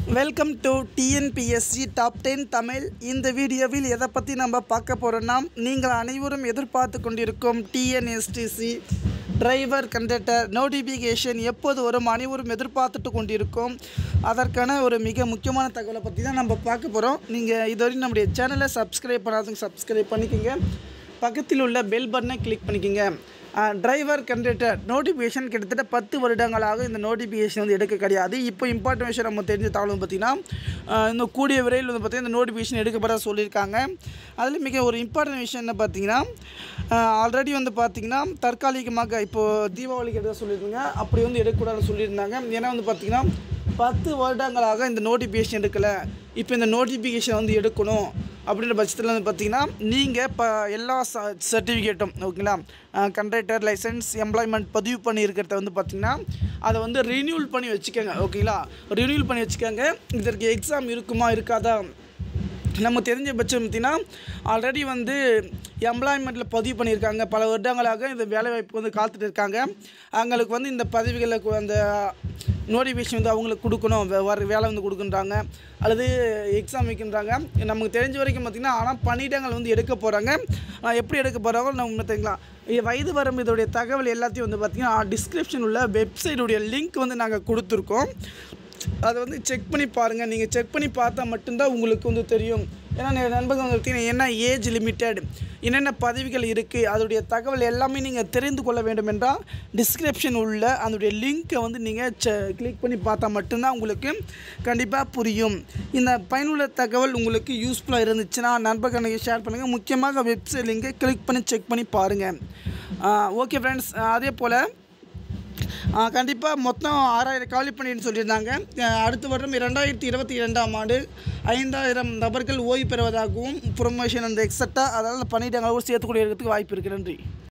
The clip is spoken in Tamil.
welcome to TNPSC top ten Tamil இந்த வீடியோவில் எதை பற்றி நம்ம பார்க்க போகிறோன்னா நீங்கள் அனைவரும் எதிர்பார்த்து கொண்டிருக்கும் டிஎன்எஸ்டிசி டிரைவர் கண்டக்டர் நோட்டிஃபிகேஷன் எப்போது வரும் அனைவரும் எதிர்பார்த்துட்டு கொண்டிருக்கோம் அதற்கான ஒரு மிக முக்கியமான தகவலை பற்றி தான் நம்ம பார்க்க போகிறோம் நீங்கள் இதுவரையும் நம்முடைய சேனலை சப்ஸ்கிரைப் பண்ணாதவங்க சப்ஸ்கிரைப் பண்ணிக்கோங்க பக்கத்தில் உள்ள பெல் பட்டனை கிளிக் பண்ணிக்கோங்க டிரைவர் கண்டக்டர் நோட்டிஃபிகேஷன் கிட்டத்தட்ட பத்து வருடங்களாக இந்த நோட்டிஃபிகேஷன் வந்து எடுக்க கிடையாது இப்போ இம்பார்ட்டன் விஷயம் நம்ம தெரிஞ்ச தகவல் பார்த்திங்கன்னா ஆஹ் இன்னும் கூடிய விரைவில் வந்து பார்த்திங்கன்னா இந்த நோட்டிஃபிகேஷன் எடுக்கப்பட சொல்லியிருக்காங்க அதில் மிக ஒரு இம்பார்ட்டன்ட் விஷயம் என்ன பார்த்தீங்கன்னா ஆல்ரெடி வந்து பார்த்திங்கன்னா தற்காலிகமாக இப்போது தீபாவளிக்கு எடுக்க சொல்லியிருந்தாங்க அப்படி வந்து எடுக்கக்கூடாதுன்னு சொல்லியிருந்தாங்க ஏன்னா வந்து பார்த்திங்கன்னா பத்து வருடங்களாக இந்த நோட்டிஃபிகேஷன் எடுக்கலை இப்போ இந்த நோட்டிஃபிகேஷன் வந்து எடுக்கணும் அப்படின்ற பட்சத்தில் வந்து பார்த்தீங்கன்னா நீங்கள் இப்போ எல்லா ச சர்டிஃபிகேட்டும் ஓகேங்களா கண்டக்டர் லைசன்ஸ் எம்ப்ளாய்மெண்ட் பதிவு பண்ணியிருக்கிறத வந்து பார்த்திங்கன்னா அதை வந்து ரினியூல் பண்ணி வச்சுக்கோங்க ஓகேங்களா ரினியூல் பண்ணி வச்சுக்கோங்க இதற்கு எக்ஸாம் இருக்குமா இருக்காதா நம்ம தெரிஞ்ச பட்சம் பார்த்தீங்கன்னா ஆல்ரெடி வந்து எம்ப்ளாய்மெண்ட்டில் பதிவு பண்ணியிருக்காங்க பல வருடங்களாக இந்த வேலைவாய்ப்பு வந்து காத்துட்டு இருக்காங்க அவங்களுக்கு வந்து இந்த பதவிகளை கு- அந்த நோட்டிஃபிகேஷன் வந்து அவங்களுக்கு கொடுக்கணும் வே- வர வேலை வந்து கொடுக்குன்றாங்க அல்லது எக்ஸாம் வைக்கின்றாங்க நமக்கு தெரிஞ்ச வரைக்கும் பார்த்திங்கன்னா ஆனால் பணியிடங்கள் வந்து எடுக்க போகிறாங்க எப்படி எடுக்க போகிறாங்க நம்ம தெரியுங்களா இ- வயது வரம்பு இதோடைய தகவல் எல்லாத்தையும் வந்து பார்த்திங்கன்னா டிஸ்கிரிப்ஷன் உள்ள வெப்சைட்டுடைய லிங்க் வந்து நாங்கள் கொடுத்துருக்கோம் அதை வந்து செக் பண்ணி பாருங்கள் நீங்கள் செக் பண்ணி பார்த்தா மட்டும்தான் உங்களுக்கு வந்து தெரியும் ஏன்னா நிறைய நண்பர்கள் வந்து பார்த்தீங்கன்னா என்ன ஏஜ் லிமிட்டட் என்னென்ன பதவிகள் இருக்குது அதோடைய தகவல் எல்லாமே நீங்கள் தெரிந்து கொள்ள வேண்டும் என்றால் டிஸ்கிரிப்ஷன் உள்ள அதோடைய லிங்க்கை வந்து நீங்கள் செ கிளிக் பண்ணி பார்த்தா மட்டும்தான் உங்களுக்கு கண்டிப்பாக புரியும் இந்த பயனுள்ள தகவல் உங்களுக்கு யூஸ்ஃபுல்லாக இருந்துச்சுன்னா நண்பர்களுக்கு ஷேர் பண்ணுங்கள் முக்கியமாக வெப்சைட் லிங்கை கிளிக் பண்ணி செக் பண்ணி பாருங்கள் ஓகே ஃப்ரெண்ட்ஸ் அதே போல் கண்டிப்பாக மொத்தம் ஆறாயிரம் காலி பண்ணின்னு சொல்லியிருந்தாங்க அஹ் அடுத்த வருடம் இரண்டாயிரத்தி இருபத்தி இரண்டாம் ஆண்டு ஐந்தாயிரம் நபர்கள் ஓய்வு பெறுவதாகவும் ப்ரொமோஷன் அந்த எக்ஸட்ரா அதாவது பணியிடங்களோடு சேர்த்துக்கூடிய இருக்கிறதுக்கு வாய்ப்பு இருக்குது நன்றி